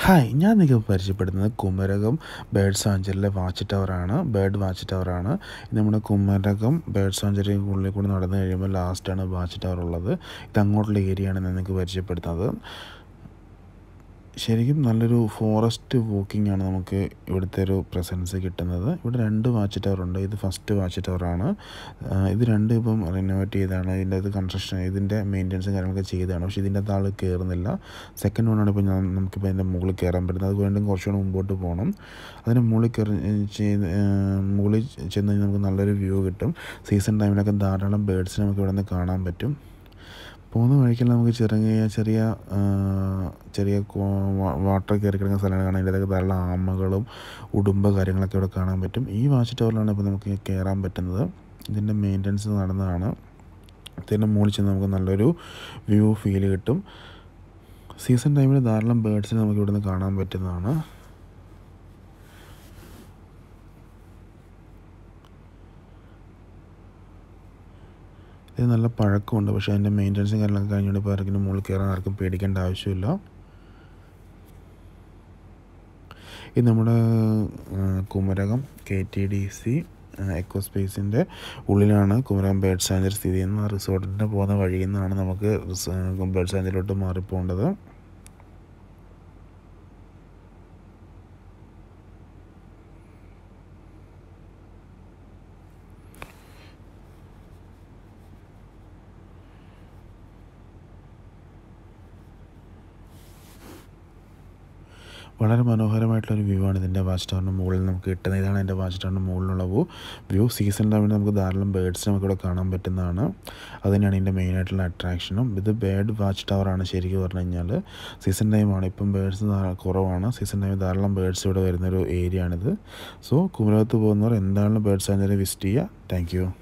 hi ഞാൻ നിങ്ങൾക്ക് പരിചയപ്പെടുന്നത് കുമരകം ബേർഡ് സാഞ്ചുറിയിലെ വാച്ച് ടവറാണ് ബേർഡ് വാച്ച് ടവറാണ് ഇത് നമ്മുടെ കുമരകം ബേർഡ് സാഞ്ചുറി ഉള്ളിൽ കൂടി നടന്നു കഴിയുമ്പോൾ ലാസ്റ്റാണ് വാച്ച് ടവർ ഉള്ളത് ഇത് അങ്ങോട്ടുള്ള ഏരിയയാണ് ഞാൻ നിങ്ങൾക്ക് പരിചയപ്പെടുത്തുന്നത് ശരിക്കും നല്ലൊരു ഫോറസ്റ്റ് വാക്കിംഗ് ആണ് നമുക്ക് ഇവിടുത്തെ ഒരു പ്രസൻസ് കിട്ടുന്നത് ഇവിടെ രണ്ട് വാച്ച് ടവർ ഉണ്ട് ഇത് ഫസ്റ്റ് വാച്ച് ടവറാണ് ഇത് രണ്ടും ഇപ്പം റിനോവേറ്റ് ചെയ്താണ് ഇതിൻ്റെ ഇത് കൺസ്ട്രക്ഷൻ ഇതിൻ്റെ മെയിൻ്റെനൻസും കാര്യങ്ങളൊക്കെ ചെയ്തതാണ് പക്ഷേ ഇതിൻ്റെ അകത്ത് ആൾ കയറുന്നില്ല സെക്കൻഡ് വണ്ണാണ് ഇപ്പോൾ ഞാൻ നമുക്കിപ്പോൾ അതിൻ്റെ മുകളിൽ കയറാൻ പറ്റുന്നത് അത് വീണ്ടും കുറച്ചുകൂടെ മുമ്പോട്ട് പോകണം അതിന് മുകളിൽ കയറി ചെയ്ത് മുകളിൽ ചെന്ന് കഴിഞ്ഞാൽ നമുക്ക് നല്ലൊരു വ്യൂ കിട്ടും സീസൺ ടൈമിലൊക്കെ ധാരാളം ബേഡ്സിനെ നമുക്ക് ഇവിടെ നിന്ന് കാണാൻ പറ്റും പോകുന്ന വഴിക്കെല്ലാം നമുക്ക് ചെറിയ ചെറിയ ചെറിയ വാട്ടർ കയറി കിടക്കുന്ന സ്ഥലങ്ങൾ കാണാൻ ഇതിലൊക്കെ ധാരാളം ആമകളും ഉടുമ്പ് കാര്യങ്ങളൊക്കെ ഇവിടെ കാണാൻ പറ്റും ഈ വാച്ച് ടവറിലാണ് ഇപ്പോൾ നമുക്ക് കയറാൻ പറ്റുന്നത് ഇതിൻ്റെ മെയിൻ്റനൻസ് നടന്നതാണ് ഇതിൻ്റെ മുകളിൽ ചെന്ന് നമുക്ക് നല്ലൊരു വ്യൂ ഫീൽ കിട്ടും സീസൺ ടൈമിൽ ധാരാളം ബേഡ്സിനെ നമുക്ക് ഇവിടുന്ന് കാണാൻ പറ്റുന്നതാണ് ഇത് നല്ല പഴക്കമുണ്ട് പക്ഷേ അതിൻ്റെ മെയിൻ്റനൻസും കാര്യങ്ങളൊക്കെ കഴിഞ്ഞുകൊണ്ട് ഇപ്പോൾ ആർക്കും മുകളിൽ കയറാൻ ആർക്കും പേടിക്കേണ്ട ആവശ്യമില്ല ഇത് നമ്മുടെ Kumarakom K T D C eco സ്പേസിൻ്റെ ഉള്ളിലാണ് കുമരകം ബേർഡ് സാഞ്ചറി സ്ഥിതി ചെയ്യുന്നത് ആ റിസോർട്ടിൻ്റെ പോകുന്ന വഴിയിൽ നിന്നാണ് നമുക്ക് ബേർഡ് സാഞ്ചറിലോട്ട് മാറിപ്പോകേണ്ടത് വളരെ മനോഹരമായിട്ടുള്ളൊരു വ്യൂ ആണ് ഇതിൻ്റെ വാച്ച് ടവറിൻ്റെ മുകളിൽ നമുക്ക് കിട്ടുന്നത് ഇതാണ് എൻ്റെ വാച്ച് ടവറിൻ്റെ മുകളിലുള്ള വ്യൂ വ്യൂ സീസൺ ടൈമിൽ നമുക്ക് ധാരാളം ബേഡ്സ് നമുക്കിവിടെ കാണാൻ പറ്റുന്നതാണ് അത് തന്നെയാണ് ഇതിൻ്റെ മെയിനായിട്ടുള്ള അട്രാക്ഷനും ഇത് ബേഡ് വാച്ച് ടവറാണ് ശരിക്കും പറഞ്ഞു കഴിഞ്ഞാൽ സീസൺ ടൈമാണ് ഇപ്പം ബേഡ്സ് കുറവാണ് സീസൺ ടൈമിൽ ധാരാളം ബേഡ്സ് ഇവിടെ വരുന്നൊരു ഏരിയ ആണിത് സോ കുമരകത്ത് പോകുന്നവർ എന്തായാലും ബേഡ് സാഞ്ചറി വിസിറ്റ് ചെയ്യുക താങ്ക്